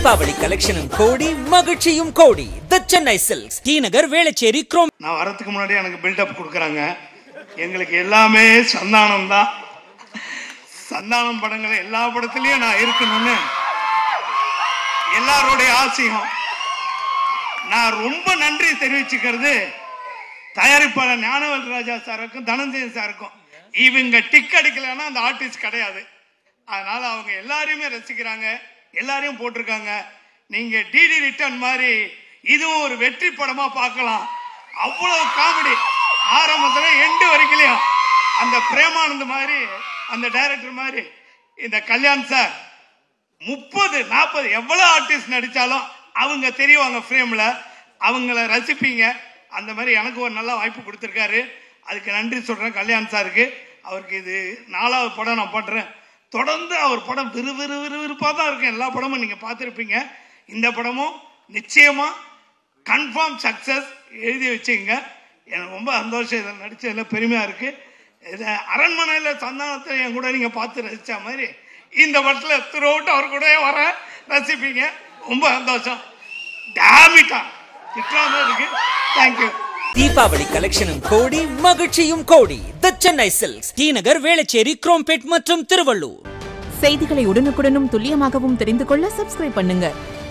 தீபாவளி கலெக்ஷனும் கோடி மகிழ்ச்சியும் கோடி the Chennai silks T Nagar Velachery குரோம் நான் வரதுக்கு முன்னாடி எனக்கு பில்டப் கொடுக்குறாங்க எங்களுக்கு எல்லாமே சந்தானம் தான் சந்தானம் படங்கள் எல்லா படத்துலயும் நான் இருக்கணும்னு எல்லாருடைய ஆசையும் நான் ரொம்ப நன்றி தெரிவிச்சுக்கிறது தயாரிப்பாளர் ஞானவேல் ராஜா சாருக்கும் தனஞ்சயன் சாருக்கும் இவங்க டிக் அடிக்கலைன்னா அந்த ஆர்டிஸ்ட் கிடையாது அதனால அவங்க எல்லாரையுமே ரசிக்கிறாங்க எல்லாரையும் போட்டிருக்காங்க நீங்க டிடி ரிட்டர்ன் மாதிரி இதுவும் ஒரு வெற்றி படமா பார்க்கலாம் அவ்வளவு காமெடி ஆரம்பத்துல எண்டு வரைக்கும் அந்த பிரேமானந்த் மாதிரி அந்த டைரக்டர் மாதிரி இந்த கல்யாண் சார் முப்பது நாற்பது எவ்வளவு ஆர்டிஸ்ட் நடிச்சாலும் அவங்க தெரியுவாங்க ஃப்ரேம்ல அவங்கள ரசிப்பீங்க அந்த மாதிரி எனக்கு ஒரு நல்ல வாய்ப்பு கொடுத்துருக்காரு அதுக்கு நன்றி சொல்றேன் கல்யாண் சாருக்கு அவருக்கு இது நாலாவது படம் நான் பண்றேன் தொடர்ந்து அவர் படம் விறு விறு விறுவிறுப்பாக தான் இருக்கும் எல்லா படமும் நீங்க பார்த்துருப்பீங்க இந்த படமும் நிச்சயமா கன்ஃபார்ம் சக்சஸ் எழுதி வச்சுங்க எனக்கு ரொம்ப சந்தோஷம் இதில் நடிச்சதுல பெருமையா இருக்கு இதை அரண்மனையில் சந்தானத்தை என் கூட நீங்க பார்த்து ரசிச்ச மாதிரி இந்த படத்தில் த்ரூ அவர் கூட வர ரசிப்பீங்க ரொம்ப சந்தோஷம் டேமிட்டா திட்டாம இருக்கு தேங்க்யூ தீபாவளி கலெக்ஷனும் கோடி மகிழ்ச்சியும் கோடி the Chennai silks T Nagar Velachery Chromepet மற்றும் திருவள்ளூர் செய்திகளை உடனுக்குடனும் துல்லியமாகவும் தெரிந்து கொள்ள சப்ஸ்கிரைப் பண்ணுங்க